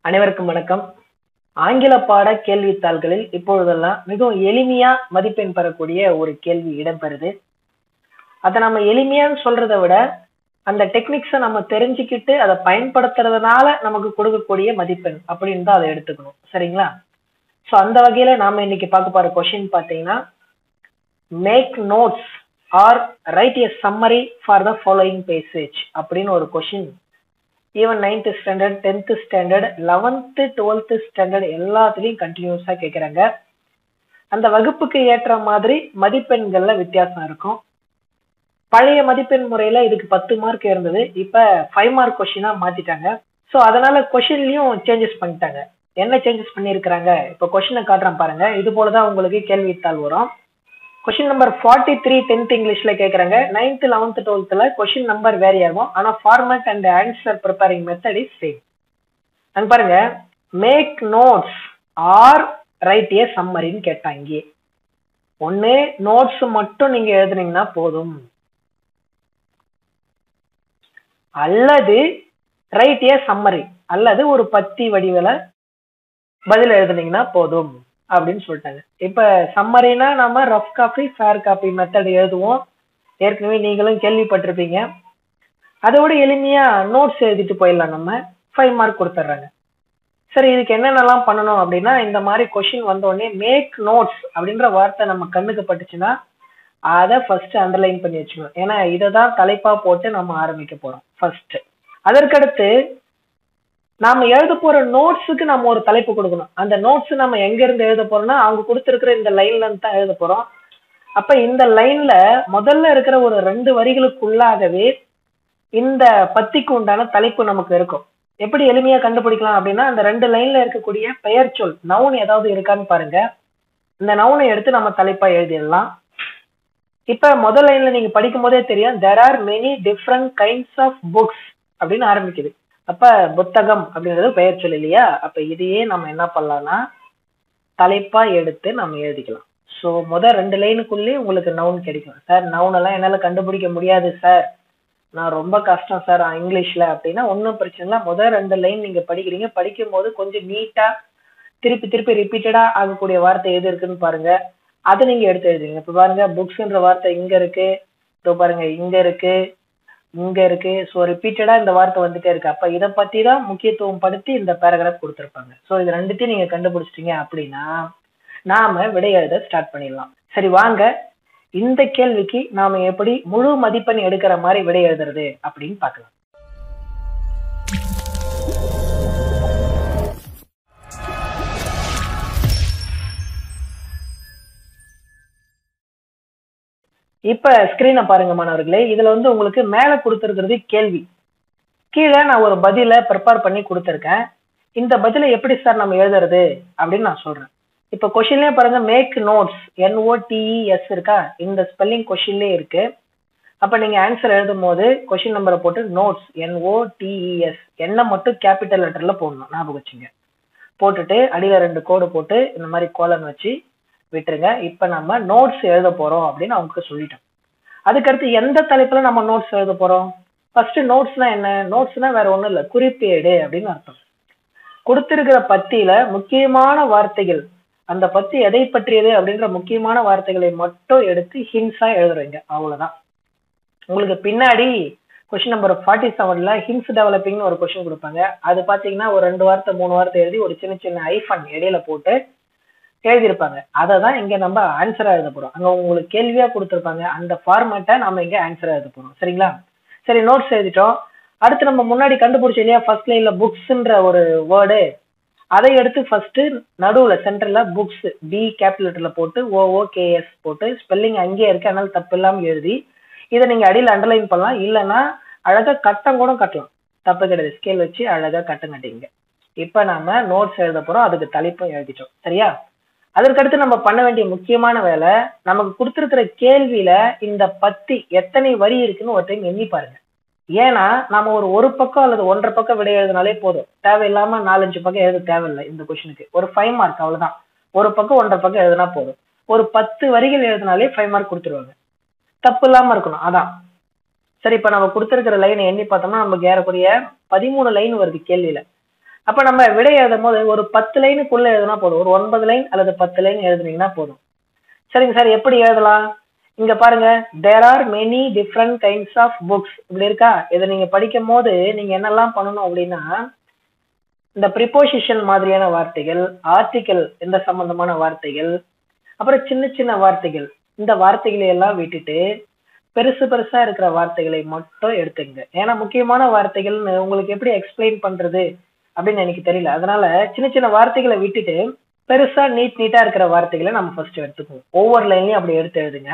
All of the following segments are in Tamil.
அனைவருக்கும் வணக்கம் ஆங்கில பாட கேள்வித்தாள்களில் இப்பொழுதெல்லாம் மிகவும் எளிமையா மதிப்பெண் பெறக்கூடிய ஒரு கேள்வி இடம்பெறுது அதை நம்ம எளிமையான்னு சொல்றதை விட அந்த டெக்னிக்ஸை நம்ம தெரிஞ்சுக்கிட்டு அதை பயன்படுத்துறதுனால நமக்கு கொடுக்கக்கூடிய மதிப்பெண் அப்படின்னு தான் அதை எடுத்துக்கணும் சரிங்களா ஸோ அந்த வகையில நாம இன்னைக்கு பார்க்க போற கொஷின் பார்த்தீங்கன்னா make notes or write a summary for the following passage அப்படின்னு ஒரு question even ninth standard tenth standard eleventh twelfth standard எல்லாத்துலேயும் கண்டினியூஸாக கேட்குறாங்க அந்த வகுப்புக்கு ஏற்ற மாதிரி மதிப்பெண்கள்ல வித்தியாசம் இருக்கும் பழைய மதிப்பெண் முறையில இதுக்கு பத்து மார்க் இருந்தது இப்ப ஃபைவ் மார்க் கொஷினா மாத்திட்டாங்க ஸோ அதனால கொஷின்லயும் சேஞ்சஸ் பண்ணிட்டாங்க என்ன சேஞ்சஸ் பண்ணியிருக்கிறாங்க இப்போ கொஷினை காட்டுறேன் பாருங்க இது போலதான் உங்களுக்கு கேள்வித்தாள் வரும் question number forty three tenth இங்கிலீஷ்ல கேட்குறாங்க நைன்த் லெவன்த் டுவெல்த்ல கொஷின் நம்பர் வேரி ஆகும் ஆனா format and answer preparing method is same அங்க பாருங்க make notes or write a சம்மரின்னு கேட்டாங்க இங்கே ஒன்னு நோட்ஸ் மட்டும் நீங்க எழுதுனீங்கன்னா போதும் அல்லது ரைட் ஏ சம்மரி அல்லது ஒரு பத்தி வடிவில் பதில் எழுதுனீங்கன்னா போதும் அப்படின்னு சொல்லிட்டாங்க இப்ப சம்மரினா நம்ம rough copy fair copy method எழுதுவோம் ஏற்கனவே நீங்களும் கேள்விப்பட்டிருப்பீங்க அதோட எளிமையா நோட்ஸ் எழுதிட்டு போயிடலாம் நம்ம ஃபைவ் மார்க் கொடுத்துட்றாங்க சரி இதுக்கு என்னென்னலாம் பண்ணணும் அப்படின்னா இந்த மாதிரி கொஷின் வந்தோடனே மேக் நோட்ஸ் அப்படின்ற வார்த்தை நம்ம கண்ணுக்கு பட்டுச்சுன்னா அதை ஃபர்ஸ்ட் அண்டர்லைன் பண்ணி வச்சுக்கணும் ஏன்னா இதை தான் தலைப்பா போட்டு நம்ம ஆரம்பிக்க போறோம் ஃபர்ஸ்ட் அதற்கடுத்து நாம எழுத போற நோட்ஸுக்கு நம்ம ஒரு தலைப்பு கொடுக்கணும் அந்த நோட்ஸ் நம்ம எங்க இருந்து எழுத போறோம்னா அவங்க கொடுத்துருக்கிற இந்த லைன்ல இருந்து தான் எழுத போறோம் அப்ப இந்த லைன்ல முதல்ல இருக்கிற ஒரு ரெண்டு வரிகளுக்குள்ளாகவே இந்த பத்திக்கு உண்டான தலைப்பு நமக்கு இருக்கும் எப்படி எளிமையா கண்டுபிடிக்கலாம் அப்படின்னா அந்த ரெண்டு லைன்ல இருக்கக்கூடிய பெயர் சொல் நவுன் ஏதாவது இருக்கான்னு பாருங்க இந்த நவுனை எடுத்து நம்ம தலைப்பா எழுதிடலாம் இப்ப முதல் லைன்ல நீங்க படிக்கும் போதே தெரியும் there are many different kinds of books அப்படின்னு ஆரம்பிக்குது அப்ப புத்தகம் அப்படின்றது பெயர் சொல் இல்லையா அப்ப இதையே நம்ம என்ன பண்ணலாம்னா தலைப்பா எடுத்து நம்ம எழுதிக்கலாம் ஸோ முதல் ரெண்டு லைனுக்குள்ளேயே உங்களுக்கு நவுன் கிடைக்கும் சார் நவுன் எல்லாம் என்னால கண்டுபிடிக்க முடியாது சார் நான் ரொம்ப கஷ்டம் சார் இங்கிலீஷ்ல அப்படின்னா ஒன்றும் பிரச்சனை இல்லை முதல் ரெண்டு லைன் நீங்க படிக்கிறீங்க படிக்கும் போது கொஞ்சம் நீட்டா திருப்பி திருப்பி ரிப்பீட்டடா ஆகக்கூடிய வார்த்தை எது இருக்குன்னு பாருங்க அதை நீங்க எடுத்து எழுதுங்க இப்ப பாருங்க புக்ஸ்ன்ற வார்த்தை இங்க இருக்கு இப்போ பாருங்க இங்க இருக்கு இங்க இருக்கு ஸோ ரிப்பீட்டடா இந்த வார்த்தை வந்துட்டே இருக்கு அப்ப இதை பத்தி தான் முக்கியத்துவம் படுத்தி இந்த பேராகிராஃப் கொடுத்துருப்பாங்க ஸோ இது ரெண்டுத்தையும் நீங்க கண்டுபிடிச்சிட்டீங்க அப்படின்னா நாம விடை எழுத ஸ்டார்ட் பண்ணிடலாம் சரி வாங்க இந்த கேள்விக்கு நாம எப்படி முழு மதிப்பெண் எடுக்கிற மாதிரி விடை எழுதுறது அப்படின்னு பார்க்கலாம் இப்ப ஸ்கிரீனை பாருங்க மாணவர்களே இதுல வந்து உங்களுக்கு மேல கொடுத்துருக்கிறது கேள்வி கீழே நான் ஒரு பதில ப்ரிப்பேர் பண்ணி கொடுத்துருக்கேன் இந்த பதிலை எப்படி சார் நம்ம எழுதுறது அப்படின்னு நான் சொல்றேன் இப்ப கொஷின்லயே பாருங்க மேக் நோட்ஸ் என்ஓடிஇஎஸ் இருக்கா இந்த ஸ்பெல்லிங் கொஷின்லயே இருக்கு அப்ப நீங்க ஆன்சர் எழுதும் போது கொஷின் நம்பரை போட்டு நோட்ஸ் என்ஓடிஇஎஸ் என்ன மட்டும் கேபிட்டல் லெட்டர்ல போடணும் ஞாபகம் வச்சுங்க போட்டுட்டு அடியில ரெண்டு கோடு போட்டு இந்த மாதிரி கோலன் வச்சு விட்டுருங்க இப்ப நம்ம நோட்ஸ் எழுத போறோம் அப்படின்னு அவங்க சொல்லிட்டோம் அதுக்கடுத்து எந்த தலைப்புல நம்ம நோட்ஸ் எழுத போறோம் ஃபர்ஸ்ட் நோட்ஸ்னா என்ன நோட்ஸ்னா வேற ஒண்ணும் இல்ல குறிப்பேடு அப்படின்னு அர்த்தம் கொடுத்திருக்கிற பத்தியில முக்கியமான வார்த்தைகள் அந்த பத்தி எதை பற்றியது அப்படின்ற முக்கியமான வார்த்தைகளை மட்டும் எடுத்து ஹின்ஸா எழுதுறீங்க அவ்வளவுதான் உங்களுக்கு பின்னாடி கொஸ்டின் நம்பர் ஃபார்ட்டி செவன்ல ஹின்ஸ் டெவலப்பிங்னு ஒரு கொஸ்டின் கொடுப்பாங்க அது பாத்தீங்கன்னா ஒரு ரெண்டு வார்த்தை மூணு வார்த்தை எழுதி ஒரு சின்ன சின்ன ஐஃபன் இடையில போட்டு எழுதியிருப்பாங்க அதை தான் இங்க நம்ம ஆன்சரா எழுத போறோம் அங்க உங்களுக்கு கேள்வியா கொடுத்துருப்பாங்க அந்த ஃபார்மேட்டை நம்ம இங்க ஆன்சரா எழுத போறோம் சரிங்களா சரி நோட்ஸ் எழுதிட்டோம் அடுத்து நம்ம முன்னாடி கண்டுபிடிச்சோம் இல்லையா ஃபர்ஸ்ட் லைன்ல புக்ஸ்ன்ற ஒரு வேர்டு அதை எடுத்து ஃபர்ஸ்ட் நடுவுல சென்டர்ல புக்ஸ் பி கேபிட்டல் போட்டு ஓஓகேஎஸ் போட்டு ஸ்பெல்லிங் அங்கேயே இருக்கு அதனால தப்பு இல்லாம எழுதி இதை நீங்க அடியில் அண்டர்லைன் பண்ணலாம் இல்லைன்னா அழகா கட்டம் கூட கட்டலாம் தப்பு கிடையாது ஸ்கேல் வச்சு அழகா கட்டம் கட்டிங்க இப்ப நாம நோட்ஸ் எழுத போறோம் அதுக்கு தலைப்பும் எழுதிட்டோம் சரியா அதற்கடுத்து நம்ம பண்ண வேண்டிய முக்கியமான வேலை நமக்கு கொடுத்துருக்கிற கேள்வியில இந்த பத்தி எத்தனை வரி இருக்குன்னு ஒரு டைம் எண்ணி பாருங்க ஏன்னா நம்ம ஒரு ஒரு பக்கம் அல்லது ஒன்றரை பக்கம் விடை எழுதினாலே போதும் தேவையில்லாம நாலஞ்சு பக்கம் எழுத தேவையில்லை இந்த கொஸ்டினுக்கு ஒரு ஃபைவ் மார்க் அவ்வளவுதான் ஒரு பக்கம் ஒன்றரை பக்கம் எழுதினா போதும் ஒரு பத்து வரிகள் எழுதினாலே ஃபைவ் மார்க் கொடுத்துருவாங்க தப்பு இல்லாம இருக்கணும் அதான் சரி இப்ப நம்ம கொடுத்துருக்கிற லைன் எண்ணி பார்த்தோம்னா நமக்கு ஏறக்கூடிய பதிமூணு லைன் வருது கேள்வியில அப்ப நம்ம விடை எழுதும் போது ஒரு பத்து லைனுக்குள்ள எழுதுனா போதும் ஒரு ஒன்பது லைன் அல்லது பத்து லைன் எழுதுனீங்கன்னா போதும் சரிங்க சார் எப்படி எழுதலாம் இங்க பாருங்க there are many different kinds of books இப்படி இருக்கா இதை நீங்க படிக்கும் போது நீங்க என்னெல்லாம் பண்ணணும் அப்படின்னா இந்த ப்ரிப்போசிஷன் மாதிரியான வார்த்தைகள் ஆர்டிக்கல் இந்த சம்பந்தமான வார்த்தைகள் அப்புறம் சின்ன சின்ன வார்த்தைகள் இந்த வார்த்தைகளை எல்லாம் விட்டுட்டு பெருசு பெருசா இருக்கிற வார்த்தைகளை மட்டும் எடுத்துங்க ஏன்னா முக்கியமான வார்த்தைகள் உங்களுக்கு எப்படி எக்ஸ்பிளைன் பண்றது அப்படின்னு எனக்கு தெரியல அதனால சின்ன சின்ன வார்த்தைகளை விட்டுட்டு பெருசா நீட் நீட்டா இருக்கிற வார்த்தைகளை நம்ம ஃபர்ஸ்ட் எடுத்துக்குவோம் ஒவ்வொரு லைன்லயும் அப்படி எடுத்து எழுதுங்க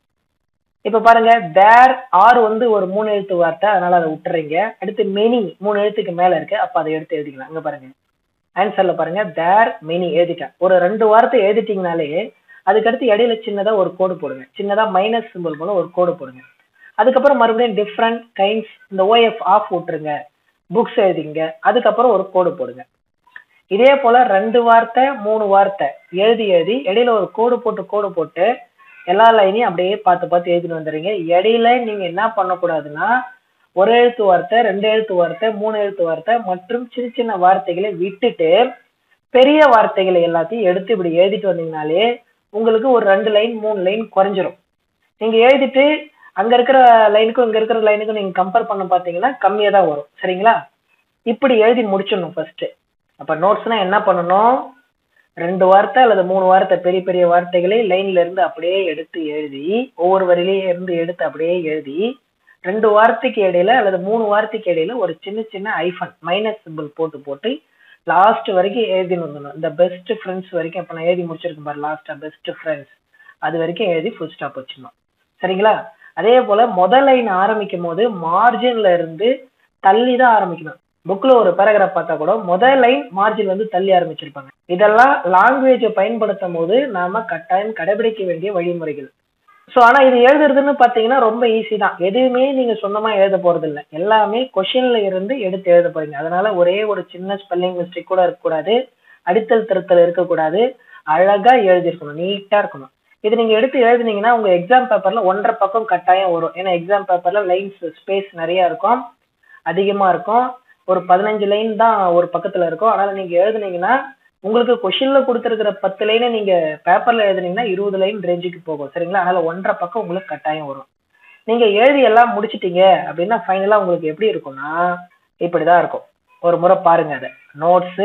இப்ப பாருங்க தேர் ஆர் வந்து ஒரு மூணு எழுத்து வார்த்தை அதனால அதை விட்டுறீங்க அடுத்து மெனி மூணு எழுத்துக்கு மேல இருக்கு அப்ப அதை எடுத்து எழுதிக்கலாம் அங்க பாருங்க ஆன்சர்ல பாருங்க தேர் மெனி எழுதிட்டேன் ஒரு ரெண்டு வார்த்தை எழுதிட்டீங்கனாலே அதுக்கடுத்து இடையில சின்னதா ஒரு கோடு போடுங்க சின்னதா மைனஸ் சிம்பிள் போல ஒரு கோடு போடுங்க அதுக்கப்புறம் மறுபடியும் டிஃப்ரெண்ட் கைண்ட்ஸ் இந்த ஓஎஃப் ஆஃப் விட்டுருங்க புக்ஸ் எழுதிங்க அதுக்கப்புறம் ஒரு கோடு போடுங்க இதே போல ரெண்டு வார்த்தை மூணு வார்த்தை எழுதி எழுதி இடையில ஒரு கோடு போட்டு கோடு போட்டு எல்லா லைனையும் அப்படியே பார்த்து பார்த்து எழுதிட்டு வந்துடுறீங்க இடையில நீங்க என்ன பண்ணக்கூடாதுன்னா ஒரு எழுத்து வார்த்தை ரெண்டு எழுத்து வார்த்தை மூணு எழுத்து வார்த்தை மற்றும் சின்ன சின்ன வார்த்தைகளை விட்டுட்டு பெரிய வார்த்தைகளை எல்லாத்தையும் எடுத்து இப்படி எழுதிட்டு வந்தீங்கனாலே உங்களுக்கு ஒரு ரெண்டு லைன் மூணு லைன் குறைஞ்சிரும் நீங்க எழுதிட்டு அங்க இருக்கிற லைனுக்கும் இங்க இருக்கிற லைனுக்கும் நீங்க கம்பேர் பண்ண பாத்தீங்கன்னா கம்மியா தான் வரும் சரிங்களா இப்படி எழுதி முடிச்சிடணும் ஃபர்ஸ்ட் அப்ப நோட்ஸ்னா என்ன பண்ணணும் ரெண்டு வார்த்தை அல்லது மூணு வார்த்தை பெரிய பெரிய வார்த்தைகளை லைன்ல இருந்து அப்படியே எடுத்து எழுதி ஒவ்வொரு வரியிலேயே இருந்து எடுத்து அப்படியே எழுதி ரெண்டு வார்த்தைக்கு இடையில அல்லது மூணு வார்த்தைக்கு இடையில ஒரு சின்ன சின்ன ஐஃபன் மைனஸ் சிம்பிள் போட்டு போட்டு லாஸ்ட் வரைக்கும் எழுதின்னு வந்துடணும் இந்த பெஸ்ட் ஃப்ரெண்ட்ஸ் வரைக்கும் இப்போ நான் எழுதி முடிச்சிருக்கேன் பாரு லாஸ்டா பெஸ்ட் ஃப்ரெண்ட்ஸ் அது வரைக்கும் எழுதி ஃபுல் ஸ்டாப் வச்சிடணும் சரிங்களா அதே போல முதல் லைன் ஆரம்பிக்கும் போது மார்ஜின்ல இருந்து தள்ளி தான் ஆரம்பிக்கணும் புக்ல ஒரு பேராகிராஃப் பார்த்தா கூட முதல் லைன் மார்ஜின் வந்து தள்ளி ஆரம்பிச்சிருப்பாங்க இதெல்லாம் லாங்குவேஜை பயன்படுத்தும் போது நாம கட்டாயம் கடைபிடிக்க வேண்டிய வழிமுறைகள் ஸோ ஆனா இது எழுதுறதுன்னு பாத்தீங்கன்னா ரொம்ப ஈஸி தான் எதுவுமே நீங்க சொந்தமா எழுத போறது இல்லை எல்லாமே கொஷின்ல இருந்து எடுத்து எழுத போறீங்க அதனால ஒரே ஒரு சின்ன ஸ்பெல்லிங் மிஸ்டேக் கூட இருக்கக்கூடாது அடித்தல் திருத்தல் இருக்கக்கூடாது அழகா எழுதிருக்கணும் நீட்டா இருக்கணும் இது நீங்க எடுத்து எழுதுனீங்கன்னா உங்க எக்ஸாம் பேப்பர்ல ஒன்றரை பக்கம் கட்டாயம் வரும் ஏன்னா எக்ஸாம் பேப்பர்ல லைன்ஸ் ஸ்பேஸ் நிறைய இருக்கும் அதிகமா இருக்கும் ஒரு பதினஞ்சு லைன் தான் ஒரு பக்கத்துல இருக்கும் அதனால நீங்க எழுதுனீங்கன்னா உங்களுக்கு கொஷின்ல கொடுத்துருக்கிற பத்து லைனை நீங்க பேப்பர்ல எழுதுனீங்கன்னா இருபது லைன் ரேஞ்சுக்கு போகும் சரிங்களா அதனால ஒன்றரை பக்கம் உங்களுக்கு கட்டாயம் வரும் நீங்க எழுதி எல்லாம் முடிச்சிட்டீங்க அப்படின்னா ஃபைனலா உங்களுக்கு எப்படி இருக்கும்னா இப்படிதான் இருக்கும் ஒரு முறை பாருங்க அதை நோட்ஸு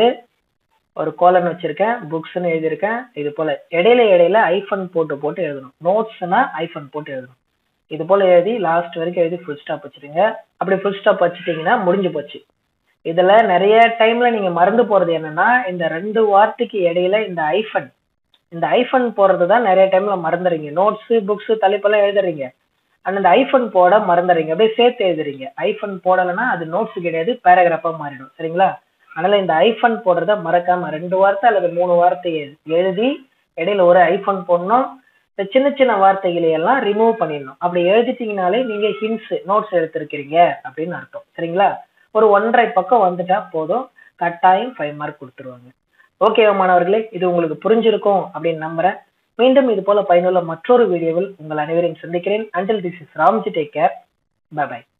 ஒரு கோலன் வச்சிருக்கேன் புக்ஸ்னு எழுதியிருக்கேன் இது போல இடையில இடையில ஐஃபன் போட்டு போட்டு எழுதணும் நோட்ஸ்னா ஐஃபன் போட்டு எழுதணும் இது போல எழுதி லாஸ்ட் வரைக்கும் எழுதி ஃபுல் ஸ்டாப் வச்சிருங்க அப்படி ஃபுல் ஸ்டாப் வச்சிட்டீங்கன்னா முடிஞ்சு போச்சு இதுல நிறைய டைம்ல நீங்க மறந்து போறது என்னன்னா இந்த ரெண்டு வார்த்தைக்கு இடையில இந்த ஐஃபன் இந்த ஐஃபன் போடுறது தான் நிறைய டைம்ல மறந்துறீங்க நோட்ஸ் புக்ஸ் தலைப்பெல்லாம் எழுதுறீங்க ஆனா இந்த ஐஃபன் போட மறந்துறீங்க அப்படியே சேர்த்து எழுதுறீங்க ஐஃபன் போடலைன்னா அது நோட்ஸ் கிடையாது பேராகிராஃபா மாறிடும் சரிங்களா அதனால இந்த ஐஃபன் போடுறத மறக்காம ரெண்டு வார்த்தை அல்லது மூணு வார்த்தை எழுதி இடையில ஒரு ஐஃபன் போடணும் இந்த சின்ன சின்ன வார்த்தைகளை எல்லாம் ரிமூவ் பண்ணிடணும் அப்படி எழுதிட்டீங்கனாலே நீங்க ஹின்ஸ் நோட்ஸ் எடுத்திருக்கிறீங்க அப்படின்னு அர்த்தம் சரிங்களா ஒரு ஒன்றரை பக்கம் வந்துட்டா போதும் கட்டாயம் ஃபைவ் மார்க் கொடுத்துருவாங்க ஓகேவா மாணவர்களே இது உங்களுக்கு புரிஞ்சிருக்கும் அப்படின்னு நம்புறேன் மீண்டும் இது போல பயனுள்ள மற்றொரு வீடியோவில் உங்கள் அனைவரையும் சந்திக்கிறேன் until this is Ramji take care by